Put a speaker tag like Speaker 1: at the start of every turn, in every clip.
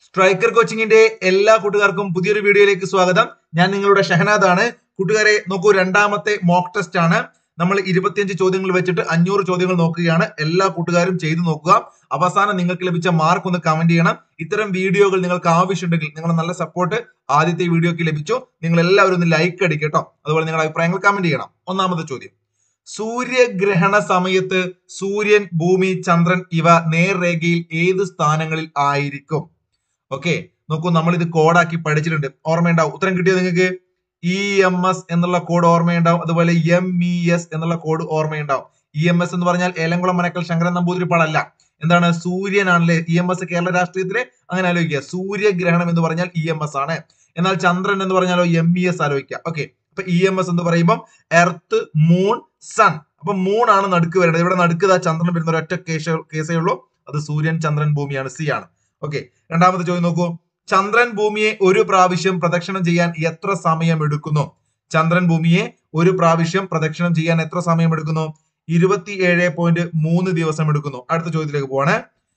Speaker 1: striker കോച്ചിങ്ങിന്റെ എല്ലാ കൂട്ടുകാർക്കും പുതിയൊരു വീഡിയോയിലേക്ക് സ്വാഗതം ഞാൻ നിങ്ങളുടെ ഷഹനാദ് ആണ് കൂട്ടുകാരെ നോക്കൂ രണ്ടാമത്തെ മോക്ക് ടെസ്റ്റ് ആണ് നമ്മൾ ഇരുപത്തിയഞ്ച് ചോദ്യങ്ങൾ വെച്ചിട്ട് അഞ്ഞൂറ് ചോദ്യങ്ങൾ നോക്കുകയാണ് എല്ലാ കൂട്ടുകാരും ചെയ്തു നോക്കുക അവസാനം നിങ്ങൾക്ക് ലഭിച്ച മാർക്ക് ഒന്ന് കമന്റ് ചെയ്യണം ഇത്തരം വീഡിയോകൾ നിങ്ങൾക്ക് ആവശ്യമുണ്ടെങ്കിൽ നിങ്ങളുടെ നല്ല സപ്പോർട്ട് ആദ്യത്തെ വീഡിയോക്ക് ലഭിച്ചു നിങ്ങൾ എല്ലാവരും ഒന്ന് ലൈക്ക് അടിക്കുക കേട്ടോ അതുപോലെ നിങ്ങളുടെ അഭിപ്രായങ്ങൾ കമന്റ് ചെയ്യണം ഒന്നാമത്തെ ചോദ്യം സൂര്യഗ്രഹണ സമയത്ത് സൂര്യൻ ഭൂമി ചന്ദ്രൻ ഇവ നേർരേഖയിൽ ഏത് സ്ഥാനങ്ങളിൽ ആയിരിക്കും ഓക്കെ നോക്കൂ നമ്മൾ ഇത് കോഡാക്കി പഠിച്ചിട്ടുണ്ട് ഓർമ്മയുണ്ടാവും ഉത്തരം കിട്ടിയോ നിങ്ങൾക്ക് ഇ എം എസ് എന്നുള്ള കോഡ് ഓർമ്മയുണ്ടാവും അതുപോലെ എം ഇ എസ് എന്നുള്ള കോഡ് ഓർമ്മയുണ്ടാവും ഇ എം എസ് എന്ന് പറഞ്ഞാൽ ഏലംകുളം മനക്കൽ ശങ്കരൻ നമ്പൂതിരിപ്പാടല്ല എന്താണ് സൂര്യനാണല്ലേ ഇ എം എസ് കേരള രാഷ്ട്രീയത്തിലെ അങ്ങനെ ആലോചിക്കുക സൂര്യഗ്രഹണം എന്ന് പറഞ്ഞാൽ ഇ എം എസ് ആണ് എന്നാൽ ചന്ദ്രൻ എന്ന് പറഞ്ഞാലോ എം ഇ എസ് ആലോചിക്കുക ഓക്കെ അപ്പൊ ഇ എം എസ് എന്ന് പറയുമ്പോൾ എർത്ത് മൂൺ സൺ അപ്പൊ മൂൺ ആണ് നടുക്ക് വരുന്നത് ഇവിടെ നടുക്ക് ചന്ദ്രൻ വരുന്ന ഒരൊറ്റ കേസേ കേസേ ഉള്ളൂ അത് സൂര്യൻ ചന്ദ്രൻ ഭൂമിയാണ് സി ആണ് ഓക്കെ രണ്ടാമത്തെ ചോദ്യം നോക്കൂ ചന്ദ്രൻ ഭൂമിയെ ഒരു പ്രാവശ്യം പ്രദക്ഷിണം ചെയ്യാൻ എത്ര സമയം എടുക്കുന്നു ചന്ദ്രൻ ഭൂമിയെ ഒരു പ്രാവശ്യം പ്രദക്ഷിണം ചെയ്യാൻ എത്ര സമയം എടുക്കുന്നു ഇരുപത്തി ഏഴ് പോയിന്റ് മൂന്ന് ദിവസം എടുക്കുന്നു അടുത്ത ചോദ്യത്തിലേക്ക് പോവാണ്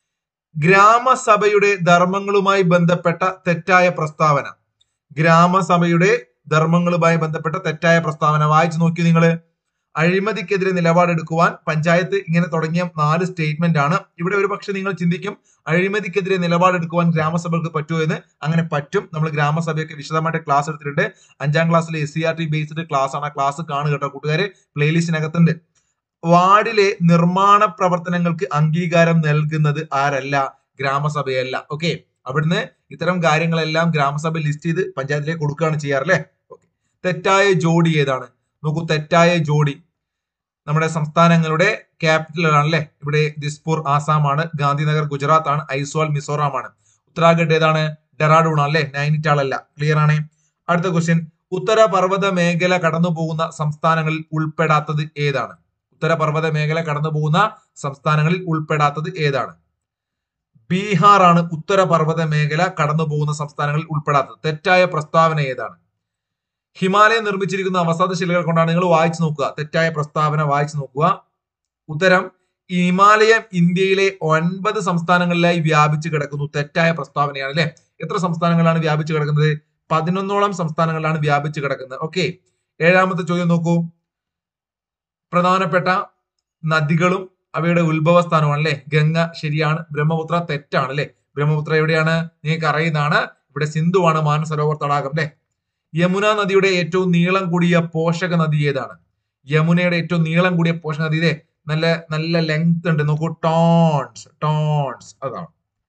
Speaker 1: ഗ്രാമസഭയുടെ ധർമ്മങ്ങളുമായി ബന്ധപ്പെട്ട തെറ്റായ പ്രസ്താവന ഗ്രാമസഭയുടെ ധർമ്മങ്ങളുമായി ബന്ധപ്പെട്ട തെറ്റായ പ്രസ്താവന വായിച്ചു നോക്കി നിങ്ങൾ അഴിമതിക്കെതിരെ നിലപാടെടുക്കുവാൻ പഞ്ചായത്ത് ഇങ്ങനെ തുടങ്ങിയ നാല് സ്റ്റേറ്റ്മെന്റ് ആണ് ഇവിടെ ഒരു പക്ഷെ നിങ്ങൾ ചിന്തിക്കും അഴിമതിക്കെതിരെ നിലപാടെടുക്കുവാൻ ഗ്രാമസഭകൾക്ക് പറ്റുമോ എന്ന് അങ്ങനെ പറ്റും നമ്മൾ ഗ്രാമസഭയൊക്കെ വിശദമായിട്ട് ക്ലാസ് എടുത്തിട്ടുണ്ട് അഞ്ചാം ക്ലാസ്സിലെ S C R T based class ആണ് ആ ക്ലാസ് കാണുക കേട്ടോ കൂട്ടുകാരെ പ്ലേലിസ്റ്റിനകത്തുണ്ട് വാർഡിലെ നിർമ്മാണ പ്രവർത്തനങ്ങൾക്ക് അംഗീകാരം നൽകുന്നത് ആരല്ല ഗ്രാമസഭയല്ല ഓക്കെ അവിടുന്ന് ഇത്തരം കാര്യങ്ങളെല്ലാം ഗ്രാമസഭ ലിസ്റ്റ് ചെയ്ത് പഞ്ചായത്തിലേക്ക് കൊടുക്കുകയാണ് ചെയ്യാറല്ലേ ഓക്കെ തെറ്റായ ജോഡി ഏതാണ് നോക്കൂ തെറ്റായ ജോഡി നമ്മുടെ സംസ്ഥാനങ്ങളുടെ ക്യാപിറ്റൽ ആണല്ലേ ഇവിടെ ദിസ്പൂർ ആസാം ആണ് ഗാന്ധിനഗർ ഗുജറാത്ത് ആണ് ഐസ്വാൾ മിസോറാം ആണ് ഉത്തരാഖണ്ഡ് ഏതാണ് ഡെറാഡൂൺ അല്ലേ നൈനിറ്റാൾ അല്ല ക്ലിയർ ആണ് അടുത്ത ക്വസ്റ്റ്യൻ ഉത്തര പർവ്വത മേഖല കടന്നു പോകുന്ന സംസ്ഥാനങ്ങളിൽ ഉൾപ്പെടാത്തത് ഏതാണ് ഉത്തര പർവ്വത മേഖല കടന്നു പോകുന്ന സംസ്ഥാനങ്ങളിൽ ഉൾപ്പെടാത്തത് ഏതാണ് ബീഹാർ ആണ് ഉത്തര പർവ്വത മേഖല കടന്നു പോകുന്ന സംസ്ഥാനങ്ങളിൽ ഉൾപ്പെടാത്തത് തെറ്റായ പ്രസ്താവന ഏതാണ് ഹിമാലയം നിർമ്മിച്ചിരിക്കുന്ന അവസാദ ശിലകൾ കൊണ്ടാണ് നിങ്ങൾ വായിച്ചു നോക്കുക തെറ്റായ പ്രസ്താവന വായിച്ചു നോക്കുക ഉത്തരം ഹിമാലയം ഇന്ത്യയിലെ ഒൻപത് സംസ്ഥാനങ്ങളിലായി വ്യാപിച്ചു കിടക്കുന്നു തെറ്റായ പ്രസ്താവനയാണ് അല്ലെ എത്ര സംസ്ഥാനങ്ങളാണ് വ്യാപിച്ചു കിടക്കുന്നത് പതിനൊന്നോളം സംസ്ഥാനങ്ങളിലാണ് വ്യാപിച്ചു കിടക്കുന്നത് ഓക്കെ ഏഴാമത്തെ ചോദ്യം നോക്കൂ പ്രധാനപ്പെട്ട നദികളും അവയുടെ ഉത്ഭവ സ്ഥാനമാണ് അല്ലെ ഗംഗ ശരിയാണ് ബ്രഹ്മപുത്ര തെറ്റാണ് അല്ലെ ബ്രഹ്മപുത്ര എവിടെയാണ് നിങ്ങൾക്ക് അറിയുന്നതാണ് ഇവിടെ സിന്ധുവാണ് മാനസരോവർ തടാകം അല്ലെ യമുന നദിയുടെ ഏറ്റവും നീളം കൂടിയ പോഷക നദി ഏതാണ് യമുനയുടെ ഏറ്റവും നീളം കൂടിയ പോഷക നദി ഇതേ നല്ല നല്ല ലെങ്ത് ഉണ്ട് നോക്കൂ ടോൺസ് ടോൺസ് അതാണ്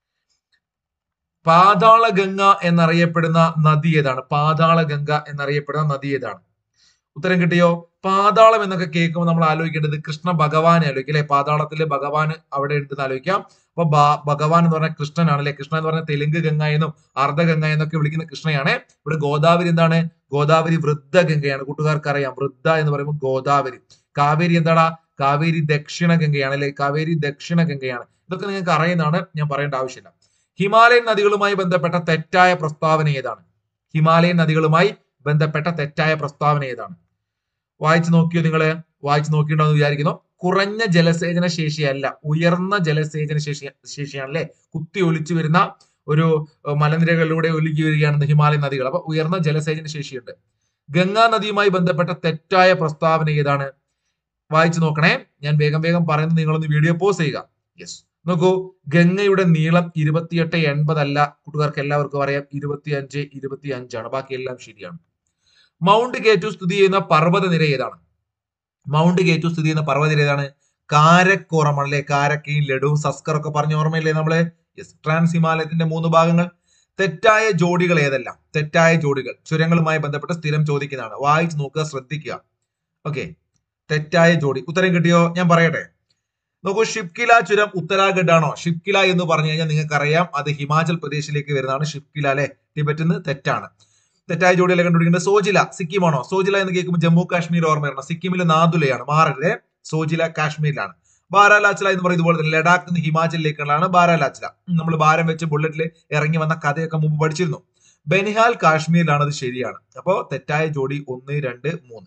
Speaker 1: പാതാള ഗംഗ എന്നറിയപ്പെടുന്ന നദി ഏതാണ് പാതാള ഗംഗ എന്നറിയപ്പെടുന്ന നദി ഏതാണ് ഉത്തരം കിട്ടിയോ പാതാളം എന്നൊക്കെ കേൾക്കുമ്പോൾ നമ്മൾ ആലോചിക്കേണ്ടത് കൃഷ്ണ ഭഗവാനെ ആലോചിക്കും അല്ലെ പാതാളത്തില് ഭഗവാൻ അവിടെ ഉണ്ടെന്ന് ആലോചിക്കാം അപ്പൊ ഭഗവാൻ എന്ന് പറഞ്ഞാൽ കൃഷ്ണനാണ് അല്ലെ കൃഷ്ണൻ എന്ന് പറഞ്ഞാൽ തെലുങ്ക് ഗംഗ എന്നും അർദ്ധഗംഗ എന്നൊക്കെ വിളിക്കുന്ന കൃഷ്ണയാണ് ഇവിടെ ഗോദാവരി എന്താണ് ഗോദാവരി വൃദ്ധ ഗംഗയാണ് കൂട്ടുകാർക്ക് അറിയാം വൃദ്ധ എന്ന് പറയുമ്പോൾ ഗോദാവരി കാവേരി എന്താടാ കാവേരി ദക്ഷിണ ഗംഗയാണ് അല്ലെ കാവേരി ദക്ഷിണ ഗംഗയാണ് ഇതൊക്കെ നിങ്ങൾക്ക് അറിയുന്നതാണ് ഞാൻ പറയേണ്ട ആവശ്യമില്ല ഹിമാലയൻ നദികളുമായി ബന്ധപ്പെട്ട തെറ്റായ പ്രസ്താവന ഏതാണ് ഹിമാലയൻ നദികളുമായി ബന്ധപ്പെട്ട തെറ്റായ പ്രസ്താവന ഏതാണ് വായിച്ചു നോക്കിയോ നിങ്ങള് വായിച്ചു നോക്കിയിട്ടുണ്ടോ എന്ന് വിചാരിക്കുന്നു കുറഞ്ഞ ജലസേചന ശേഷിയല്ല ഉയർന്ന ജലസേചന ശേഷി ശേഷിയാണ് അല്ലെ കുത്തി ഒലിച്ചു വരുന്ന ഒരു മലനിരകളിലൂടെ ഒലിക്കി വരികയാണ് ഹിമാലയൻ നദികൾ അപ്പൊ ഉയർന്ന ജലസേചന ശേഷിയുണ്ട് ഗംഗാ നദിയുമായി ബന്ധപ്പെട്ട തെറ്റായ പ്രസ്താവന ഏതാണ് വായിച്ചു നോക്കണേ ഞാൻ വേഗം വേഗം പറയുന്നത് നിങ്ങളൊന്ന് വീഡിയോ പോസ് ചെയ്യുക യെസ് നോക്കൂ ഗംഗയുടെ നീളം ഇരുപത്തിയെട്ട് എൺപതല്ല കൂട്ടുകാർക്ക് എല്ലാവർക്കും അറിയാം ഇരുപത്തി അഞ്ച് ഇരുപത്തി അഞ്ചാണ് ബാക്കി എല്ലാം ശരിയാണ് മൗണ്ട് കേറ്റു സ്ഥിതി ചെയ്യുന്ന പർവ്വത നിര ഏതാണ് മൗണ്ട് കേറ്റു സ്ഥിതി ചെയ്യുന്ന പർവ്വത നിര ഏതാണ് കാരക്കോറമാണ് അല്ലെ കാരക്കയും ലഡുവും സസ്കർ ഒക്കെ പറഞ്ഞ ഓർമ്മയില്ലേ നമ്മള് യെസ് ട്രാൻസ് ഹിമാലയത്തിന്റെ മൂന്ന് ഭാഗങ്ങൾ തെറ്റായ ജോഡികൾ ഏതെല്ലാം തെറ്റായ ജോഡികൾ ചുരങ്ങളുമായി ബന്ധപ്പെട്ട് സ്ഥിരം ചോദിക്കുന്നതാണ് വായിച്ചു നോക്കുക ശ്രദ്ധിക്കുക ഓക്കെ തെറ്റായ ജോഡി ഉത്തരം കിട്ടിയോ ഞാൻ പറയട്ടെ നോക്കൂ ഷിപ്കില ചുരം ഉത്തരാഖണ്ഡ് ആണോ ഷിപ്കില എന്ന് പറഞ്ഞു കഴിഞ്ഞാൽ നിങ്ങൾക്ക് അറിയാം അത് ഹിമാചൽ പ്രദേശിലേക്ക് വരുന്നതാണ് ഷിപ്കില അല്ലെ ടിബറ്റിന്ന് തെറ്റാണ് തെറ്റായ ജോഡിയല്ലേ കണ്ടുപിടിക്കേണ്ടത് സോജില സിക്കിം ആണോ സോജില എന്ന് കേൾക്കുമ്പോൾ ജമ്മു കാശ്മീർ ഓർമ്മ വരണം സിക്കിമിലെ നാദുലയാണ് മാറരുത് സോജില കാശ്മീരിലാണ് ബാരാലാച്ചില എന്ന് പറയുന്നത് ഇതുപോലെ തന്നെ ലഡാക്ക് നിന്ന് ഹിമാചലിലേക്കുള്ളതാണ് ബാരാലാച്ചില നമ്മൾ ഭാരം വെച്ച് ബുള്ളറ്റിൽ ഇറങ്ങി വന്ന കഥയൊക്കെ മുമ്പ് പഠിച്ചിരുന്നു ബനിഹാൽ കാശ്മീരിലാണ് അത് ശരിയാണ് അപ്പോ തെറ്റായ ജോഡി ഒന്ന് രണ്ട് മൂന്ന്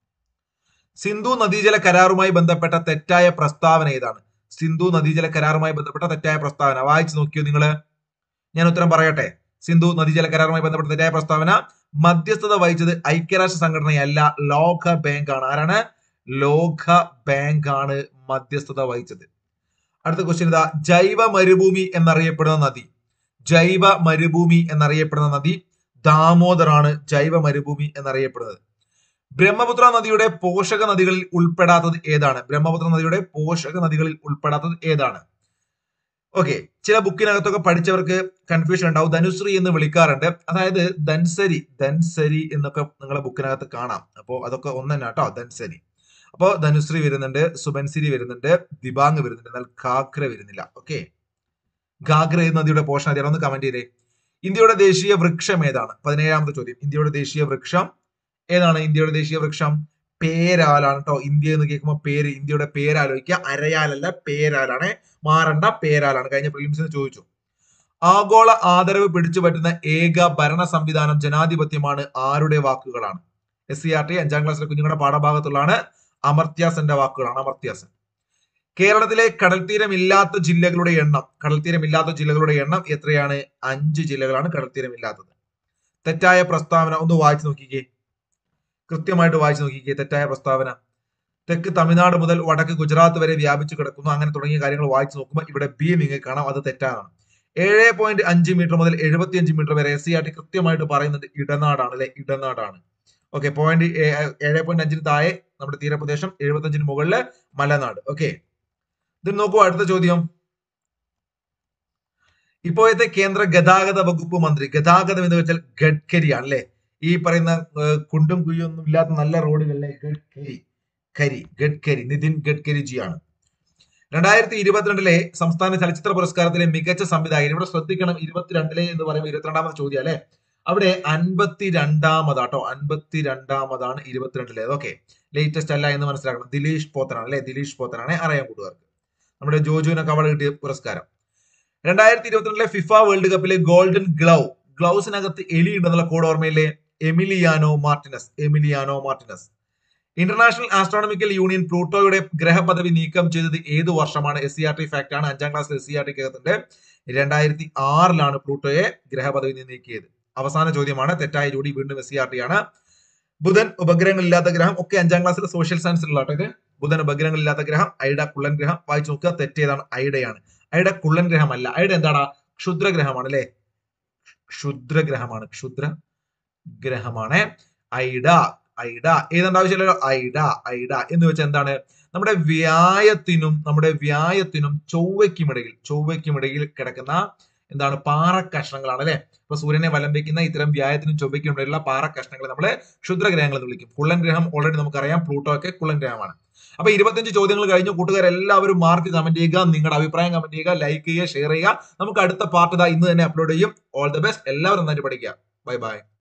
Speaker 1: സിന്ധു നദീജല കരാറുമായി ബന്ധപ്പെട്ട തെറ്റായ പ്രസ്താവന ഏതാണ് സിന്ധു നദീജല കരാറുമായി ബന്ധപ്പെട്ട തെറ്റായ പ്രസ്താവന വായിച്ചു നോക്കിയോ നിങ്ങള് ഞാൻ ഉത്തരം പറയട്ടെ സിന്ധു നദീജല കരാറുമായി ബന്ധപ്പെട്ട തെറ്റായ പ്രസ്താവന മധ്യസ്ഥത വഹിച്ചത് ഐക്യരാഷ്ട്ര സംഘടനയല്ല ലോക ബാങ്ക് ആണ് ആരാണ് ലോക ബാങ്ക് ആണ് മധ്യസ്ഥത വഹിച്ചത് അടുത്ത ക്വസ്റ്റ്യൻ ഇതാ ജൈവ മരുഭൂമി എന്നറിയപ്പെടുന്ന നദി ജൈവ മരുഭൂമി എന്നറിയപ്പെടുന്ന നദി ദാമോദറാണ് ജൈവ മരുഭൂമി എന്നറിയപ്പെടുന്നത് ബ്രഹ്മപുത്ര നദിയുടെ പോഷക നദികളിൽ ഉൾപ്പെടാത്തത് ഏതാണ് ബ്രഹ്മപുത്ര നദിയുടെ പോഷക നദികളിൽ ഉൾപ്പെടാത്തത് ഏതാണ് ഓക്കെ ചില ബുക്കിനകത്തൊക്കെ പഠിച്ചവർക്ക് കൺഫ്യൂഷൻ ഉണ്ടാവും ധനുശ്രീ എന്ന് വിളിക്കാറുണ്ട് അതായത് ധൻസരി ധൻസരി എന്നൊക്കെ നിങ്ങളെ ബുക്കിനകത്ത് കാണാം അപ്പോൾ അതൊക്കെ ഒന്ന് തന്നെ കേട്ടോ ധൻസരി അപ്പോൾ ധനുശ്രീ വരുന്നുണ്ട് സുബൻസിരി വരുന്നുണ്ട് ദിബാങ് വരുന്നുണ്ട് എന്നാൽ ഘാഗ്ര വരുന്നില്ല ഓക്കെ ഘാഗ്ര ഏത് നദിയുടെ പോഷക നദിയാണ് ഒന്ന് കമന്റ് ചെയ്തേ ഇന്ത്യയുടെ ദേശീയ വൃക്ഷം ഏതാണ് പതിനേഴാമത്തെ ചോദ്യം ഇന്ത്യയുടെ ദേശീയ വൃക്ഷം ഏതാണ് ഇന്ത്യയുടെ ദേശീയ വൃക്ഷം പേരാലാണ് കേട്ടോ ഇന്ത്യ എന്ന് കേൾക്കുമ്പോൾ പേര് ഇന്ത്യയുടെ പേരാലോചിക്കുക അരയാലല്ല പേരാലാണ് മാറണ്ട പേരാലാണ് കഴിഞ്ഞ പ്രിലിംസിന് ചോദിച്ചു ആഗോള ആദരവ് പിടിച്ചു പറ്റുന്ന ഏക ഭരണ സംവിധാനം ജനാധിപത്യമാണ് ആരുടെ വാക്കുകളാണ് എസ് സി ആർ ടി അഞ്ചാം ക്ലാസ്സിലെ കുഞ്ഞുങ്ങളുടെ പാഠഭാഗത്തുള്ളതാണ് അമർത്യാസന്റെ വാക്കുകളാണ് അമർത്യാസൻ കേരളത്തിലെ കടൽത്തീരമില്ലാത്ത ജില്ലകളുടെ എണ്ണം കടൽത്തീരമില്ലാത്ത ജില്ലകളുടെ എണ്ണം എത്രയാണ് അഞ്ച് ജില്ലകളാണ് കടൽത്തീരമില്ലാത്തത് തെറ്റായ പ്രസ്താവന ഒന്ന് വായിച്ചു നോക്കിക്കേ കൃത്യമായിട്ട് വായിച്ചു നോക്കിക്കേ തെറ്റായ പ്രസ്താവന തെക്ക് തമിഴ്നാട് മുതൽ വടക്ക് ഗുജറാത്ത് വരെ വ്യാപിച്ചു കിടക്കുന്നു അങ്ങനെ തുടങ്ങിയ കാര്യങ്ങൾ വായിച്ചു നോക്കുമ്പോൾ ഇവിടെ ബി നിങ്ങൾക്ക് കാണാം അത് തെറ്റാണ് ഏഴ് പോയിന്റ് അഞ്ച് മീറ്റർ മുതൽ എഴുപത്തി അഞ്ച് മീറ്റർ വരെ എസ് സി ആർ ടി കൃത്യമായിട്ട് പറയുന്നത് ഇടനാടാണ് അല്ലെ ഇടനാടാണ് ഓക്കെ പോയിന്റ് ഏഴ് പോയിന്റ് അഞ്ചിന് താഴെ നമ്മുടെ തീരപ്രദേശം എഴുപത്തി അഞ്ചിന് മുകളില് മലനാട് ഓക്കെ ഇത് നോക്കൂ അടുത്ത ചോദ്യം ഇപ്പോഴത്തെ കേന്ദ്ര ഗതാഗത വകുപ്പ് മന്ത്രി ഗതാഗതം എന്ന് വെച്ചാൽ ഗഡ്കരിയാണ് അല്ലെ ഈ പറയുന്ന ഏഹ്, കുണ്ടും കുയ്യും ഒന്നും ഇല്ലാത്ത നല്ല റോഡുകളിലെ ഗഡ്കരി കരി ഗഡ്കരി നിതിൻ ഗഡ്കരി ജിയാണ് രണ്ടായിരത്തി ഇരുപത്തിരണ്ടിലെ സംസ്ഥാന ചലച്ചിത്ര പുരസ്കാരത്തിലെ മികച്ച സംവിധായകൻ ഇവിടെ ശ്രദ്ധിക്കണം ഇരുപത്തിരണ്ടിലെ എന്ന് പറയുമ്പോൾ ഇരുപത്തിരണ്ടാമത്തെ ചോദ്യം അല്ലെ അവിടെ അൻപത്തി രണ്ടാമതാട്ടോ അൻപത്തി രണ്ടാമതാണ് ഇരുപത്തിരണ്ടിലെ ഓക്കെ ലേറ്റസ്റ്റ് അല്ല എന്ന് മനസ്സിലാക്കണം ദിലീഷ് പോത്തനാണ് അല്ലെ ദിലീഷ് പോത്തനാണ് അറിയാൻ കൂട്ടുകാർക്ക് നമ്മുടെ ജോജുവിനൊക്കെ അവൾ കിട്ടിയ പുരസ്കാരം രണ്ടായിരത്തി ഇരുപത്തിരണ്ടിലെ ഫിഫ വേൾഡ് കപ്പിലെ ഗോൾഡൻ ഗ്ലൗ ഗ്ലൗസിനകത്ത് എലി ഉണ്ടെന്നുള്ള കോഡ് ഓർമ്മയിലെ Emiliano Martinez Emiliano Martinez international astronomical union പ്ലൂട്ടോയുടെ ഗ്രഹപദവി നീക്കം ചെയ്തത് ഏത് വർഷമാണ് S C R T fact ആണ് അഞ്ചാം ക്ലാസ്സിൽ എസ് സി ആർ ടി കേൾക്കുന്നുണ്ട് രണ്ടായിരത്തി ആറിലാണ് പ്ലൂട്ടോയെ ഗ്രഹപദവി നിന്ന് നീക്കിയത് അവസാന ചോദ്യമാണ് തെറ്റായ ജോഡി വീണ്ടും എസ് സി ആർ ടി ആണ് ബുധൻ ഉപഗ്രഹങ്ങളില്ലാത്ത ഗ്രഹം ഒക്കെ അഞ്ചാം ക്ലാസ്സിൽ സോഷ്യൽ സയൻസിലുള്ള കേട്ടോ ഇത് ബുധൻ ഉപഗ്രഹങ്ങളില്ലാത്ത ഗ്രഹം ഐഡ കുള്ളൻ ഗ്രഹം വായിച്ചു നോക്കുക തെറ്റേതാണ് ഐഡയാണ് ഐഡ കുള്ളൻ ഗ്രഹമല്ല ഐഡ എന്താടാ ക്ഷുദ്രഗ്രഹമാണ് അല്ലെ ക്ഷുദ്രഗ്രഹമാണ് ക്ഷുദ്ര ഗ്രഹമാണ് ഐഡ ഐഡ ഏതാണ്ട് ആവശ്യമില്ലല്ലോ ഐഡ ഐഡ എന്ന് വെച്ചാൽ എന്താണ് നമ്മുടെ വ്യായത്തിനും നമ്മുടെ വ്യായത്തിനും ചൊവ്വയ്ക്കുമിടയിൽ ചൊവ്വയ്ക്കുമിടയിൽ കിടക്കുന്ന എന്താണ് പാറ കഷ്ണങ്ങളാണ് അല്ലെ ഇപ്പൊ സൂര്യനെ വലം വെക്കുന്ന ഇത്തരം വ്യായത്തിനും ചൊവ്വയ്ക്കും ഇടയിലുള്ള പാറ കഷ്ണങ്ങളെ നമ്മൾ ക്ഷുദ്രഗ്രഹങ്ങൾ എന്ന് വിളിക്കും കുള്ളൻ ഗ്രഹം ഓൾറെഡി നമുക്കറിയാം പ്ലൂട്ടോ ഒക്കെ കുള്ളൻ ഗ്രഹമാണ് അപ്പൊ ഇരുപത്തഞ്ച് ചോദ്യങ്ങൾ കഴിഞ്ഞു കൂട്ടുകാരെല്ലാവരും മാർക്ക് കമന്റ് ചെയ്യുക നിങ്ങളുടെ അഭിപ്രായം കമന്റ് ചെയ്യുക ലൈക്ക് ചെയ്യുക ഷെയർ ചെയ്യുക നമുക്ക് അടുത്ത പാർട്ട് ഇതാ ഇന്ന് തന്നെ അപ്ലോഡ് ചെയ്യും ഓൾ ദ ബെസ്റ്റ് എല്ലാവരും നന്നായിട്ട് പഠിക്കുക ബൈ ബൈ